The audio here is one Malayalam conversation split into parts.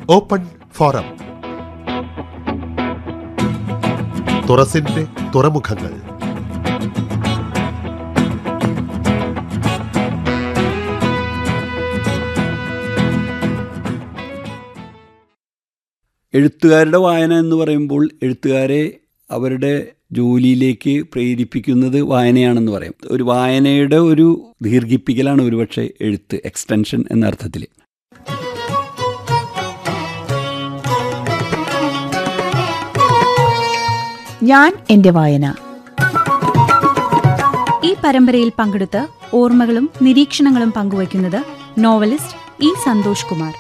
ഓപ്പൺ ഫോറം തുറസിന്റെ തുറമുഖങ്ങൾ എഴുത്തുകാരുടെ വായന എന്ന് പറയുമ്പോൾ എഴുത്തുകാരെ അവരുടെ ജോലിയിലേക്ക് പ്രേരിപ്പിക്കുന്നത് വായനയാണെന്ന് പറയും ഒരു വായനയുടെ ഒരു ദീർഘിപ്പിക്കലാണ് ഒരുപക്ഷെ എഴുത്ത് എക്സ്റ്റൻഷൻ എന്ന അർത്ഥത്തിൽ ഞാൻ എന്റെ വായന ഈ പരമ്പരയിൽ പങ്കെടുത്ത് ഓർമ്മകളും നിരീക്ഷണങ്ങളും പങ്കുവയ്ക്കുന്നത് നോവലിസ്റ്റ് ഇ സന്തോഷ് കുമാർ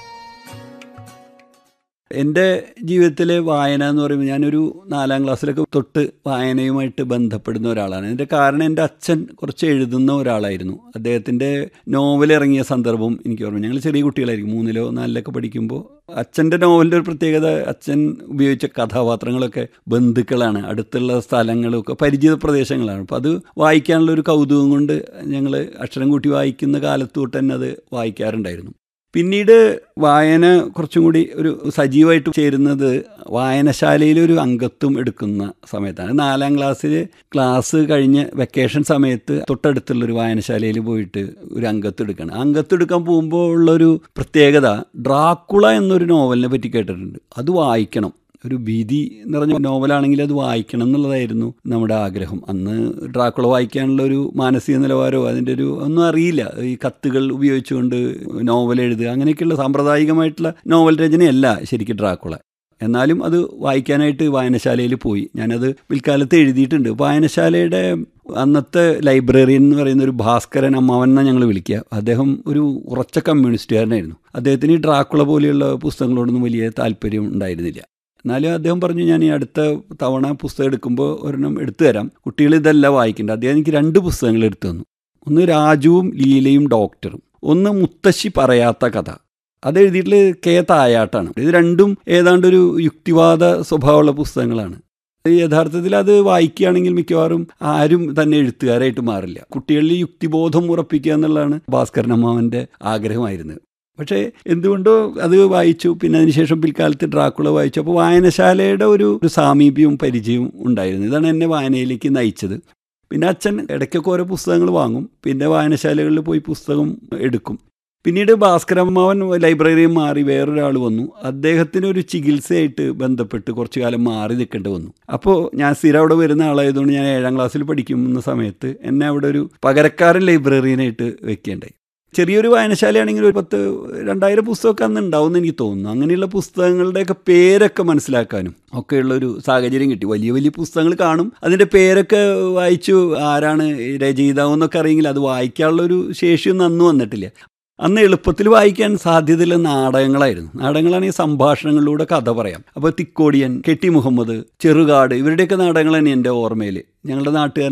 എൻ്റെ ജീവിതത്തിലെ വായന എന്ന് പറയുമ്പോൾ ഞാനൊരു നാലാം ക്ലാസ്സിലൊക്കെ തൊട്ട് വായനയുമായിട്ട് ബന്ധപ്പെടുന്ന ഒരാളാണ് അതിൻ്റെ കാരണം എൻ്റെ അച്ഛൻ കുറച്ച് എഴുതുന്ന ഒരാളായിരുന്നു അദ്ദേഹത്തിൻ്റെ നോവൽ ഇറങ്ങിയ സന്ദർഭം എനിക്ക് ഓർമ്മ ഞങ്ങൾ ചെറിയ കുട്ടികളായിരിക്കും മൂന്നിലോ നാലിലൊക്കെ പഠിക്കുമ്പോൾ അച്ഛൻ്റെ നോവലിൻ്റെ ഒരു പ്രത്യേകത അച്ഛൻ ഉപയോഗിച്ച കഥാപാത്രങ്ങളൊക്കെ ബന്ധുക്കളാണ് അടുത്തുള്ള സ്ഥലങ്ങളൊക്കെ പരിചിത പ്രദേശങ്ങളാണ് അപ്പോൾ അത് വായിക്കാനുള്ള ഒരു കൗതുകം കൊണ്ട് ഞങ്ങൾ അക്ഷരം കൂട്ടി വായിക്കുന്ന കാലത്ത് തൊട്ട് തന്നെ അത് വായിക്കാറുണ്ടായിരുന്നു പിന്നീട് വായന കുറച്ചും കൂടി ഒരു സജീവമായിട്ട് ചേരുന്നത് വായനശാലയിൽ ഒരു അംഗത്വം എടുക്കുന്ന സമയത്താണ് നാലാം ക്ലാസ്സിൽ ക്ലാസ് കഴിഞ്ഞ് വെക്കേഷൻ സമയത്ത് തൊട്ടടുത്തുള്ളൊരു വായനശാലയിൽ പോയിട്ട് ഒരു അംഗത്വം എടുക്കണം അംഗത്വം എടുക്കാൻ പോകുമ്പോൾ ഉള്ളൊരു പ്രത്യേകത ഡ്രാക്കുള എന്നൊരു നോവലിനെ പറ്റി കേട്ടിട്ടുണ്ട് അത് വായിക്കണം ഒരു ഭീതി നിറഞ്ഞ നോവലാണെങ്കിൽ അത് വായിക്കണം എന്നുള്ളതായിരുന്നു നമ്മുടെ ആഗ്രഹം അന്ന് ഡ്രാക്കുള വായിക്കാനുള്ള ഒരു മാനസിക നിലവാരമോ അതിൻ്റെ ഒരു ഒന്നും അറിയില്ല ഈ കത്തുകൾ ഉപയോഗിച്ചുകൊണ്ട് നോവൽ എഴുതുക അങ്ങനെയൊക്കെയുള്ള സാമ്പ്രദായികമായിട്ടുള്ള നോവൽ രചനയല്ല ശരിക്കും ഡ്രാക്കുള എന്നാലും അത് വായിക്കാനായിട്ട് വായനശാലയിൽ പോയി ഞാനത് പിൽക്കാലത്ത് എഴുതിയിട്ടുണ്ട് വായനശാലയുടെ അന്നത്തെ ലൈബ്രറിയൻ എന്ന് പറയുന്ന ഒരു ഭാസ്കരൻ അമ്മാവൻ എന്നാണ് ഞങ്ങൾ വിളിക്കുക അദ്ദേഹം ഒരു ഉറച്ച കമ്മ്യൂണിസ്റ്റുകാരനായിരുന്നു അദ്ദേഹത്തിന് ഈ ഡ്രാക്കുള പോലെയുള്ള പുസ്തകങ്ങളോടൊന്നും വലിയ താല്പര്യം ഉണ്ടായിരുന്നില്ല എന്നാലും അദ്ദേഹം പറഞ്ഞു ഞാൻ ഈ അടുത്ത തവണ പുസ്തകം എടുക്കുമ്പോൾ ഒരെണ്ണം എടുത്തു തരാം കുട്ടികൾ ഇതല്ല വായിക്കേണ്ടത് അദ്ദേഹം എനിക്ക് രണ്ട് പുസ്തകങ്ങൾ എടുത്തു തന്നു ഒന്ന് രാജുവും ലീലയും ഡോക്ടറും ഒന്ന് മുത്തശ്ശി പറയാത്ത കഥ അത് എഴുതിയിട്ടുള്ള കെ തായാട്ടാണ് ഇത് രണ്ടും ഏതാണ്ട് ഒരു യുക്തിവാദ സ്വഭാവമുള്ള പുസ്തകങ്ങളാണ് യഥാർത്ഥത്തിൽ അത് വായിക്കുകയാണെങ്കിൽ മിക്കവാറും ആരും തന്നെ എഴുത്തുകാരായിട്ട് മാറില്ല കുട്ടികളിൽ യുക്തിബോധം ഉറപ്പിക്കുക എന്നുള്ളതാണ് ഭാസ്കരൻ അമ്മാവൻ്റെ ആഗ്രഹമായിരുന്നത് പക്ഷേ എന്തുകൊണ്ടോ അത് വായിച്ചു പിന്നെ അതിനുശേഷം പിൽക്കാലത്ത് ഡ്രാക്കുള വായിച്ചു അപ്പോൾ വായനശാലയുടെ ഒരു ഒരു സാമീപ്യവും പരിചയവും ഉണ്ടായിരുന്നു ഇതാണ് എന്നെ വായനയിലേക്ക് നയിച്ചത് പിന്നെ അച്ഛൻ ഇടയ്ക്കൊക്കെ ഓരോ പുസ്തകങ്ങൾ വാങ്ങും പിന്നെ വായനശാലകളിൽ പോയി പുസ്തകം എടുക്കും പിന്നീട് ഭാസ്കരമ്മാവൻ ലൈബ്രറിയിൽ മാറി വേറൊരാൾ വന്നു അദ്ദേഹത്തിന് ഒരു ചികിത്സയായിട്ട് ബന്ധപ്പെട്ട് കുറച്ചു കാലം മാറി നിൽക്കേണ്ടി വന്നു അപ്പോൾ ഞാൻ സ്ഥിരം അവിടെ വരുന്ന ആളായതുകൊണ്ട് ഞാൻ ഏഴാം ക്ലാസ്സിൽ പഠിക്കുന്ന സമയത്ത് എന്നെ അവിടെ ഒരു പകരക്കാരൻ ലൈബ്രറിയനായിട്ട് വെക്കേണ്ടായി ചെറിയൊരു വായനശാലയാണെങ്കിൽ ഒരു പത്ത് രണ്ടായിരം പുസ്തകമൊക്കെ അന്ന് ഉണ്ടാവും എനിക്ക് തോന്നുന്നു അങ്ങനെയുള്ള പുസ്തകങ്ങളുടെയൊക്കെ പേരൊക്കെ മനസ്സിലാക്കാനും ഒക്കെയുള്ള ഒരു സാഹചര്യം കിട്ടി വലിയ വലിയ പുസ്തകങ്ങൾ കാണും അതിൻ്റെ പേരൊക്കെ വായിച്ചു ആരാണ് രചയിതാവെന്നൊക്കെ അറിയെങ്കിൽ അത് വായിക്കാനുള്ള ഒരു ശേഷിയൊന്നും അന്ന് വന്നിട്ടില്ല അന്ന് എളുപ്പത്തിൽ വായിക്കാൻ സാധ്യതയുള്ള നാടകങ്ങളായിരുന്നു നാടകങ്ങളാണെങ്കിൽ സംഭാഷണങ്ങളിലൂടെ കഥ പറയാം അപ്പോൾ തിക്കോടിയൻ കെട്ടി മുഹമ്മദ് ചെറുകാട് ഇവരുടെയൊക്കെ നാടകങ്ങൾ തന്നെ എൻ്റെ ഓർമ്മയിൽ ഞങ്ങളുടെ നാട്ടുകാരൻ